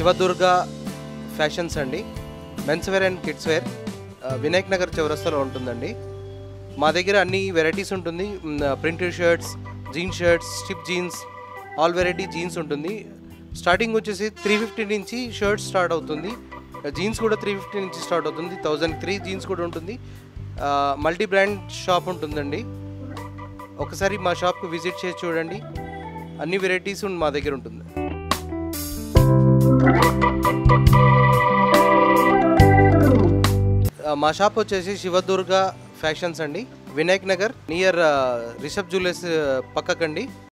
Shiva Durga fashions అండి men's wear and kids wear ఆ, వినాయక్ నగర్ చౌరస్తాలో ఉంటుందండి మా దగ్గర అన్ని వెరైటీస్ ఉంటుంది ప్రింటెడ్ షర్ట్స్ జీన్స్ షర్ట్స్ స్టిప్ జీన్స్ ఆల్ వెరైటీ జీన్స్ ఉంటుంది స్టార్టింగ్ వచ్చేసి త్రీ ఫిఫ్టీ నుంచి షర్ట్స్ స్టార్ట్ అవుతుంది జీన్స్ కూడా త్రీ ఫిఫ్టీ నుంచి స్టార్ట్ అవుతుంది థౌజండ్ త్రీ జీన్స్ కూడా ఉంటుంది మల్టీ బ్రాండ్ షాప్ ఉంటుందండి ఒకసారి మా షాప్కి విజిట్ చేసి చూడండి అన్ని వెరైటీస్ మా దగ్గర ఉంటుంది ఆ, మా షాప్ వచ్చేసి శివదుర్గ ఫ్యాషన్స్ అండి వినాయక్ నగర్ నియర్ రిషబ్ జ్యువెలర్స్ పక్కకండి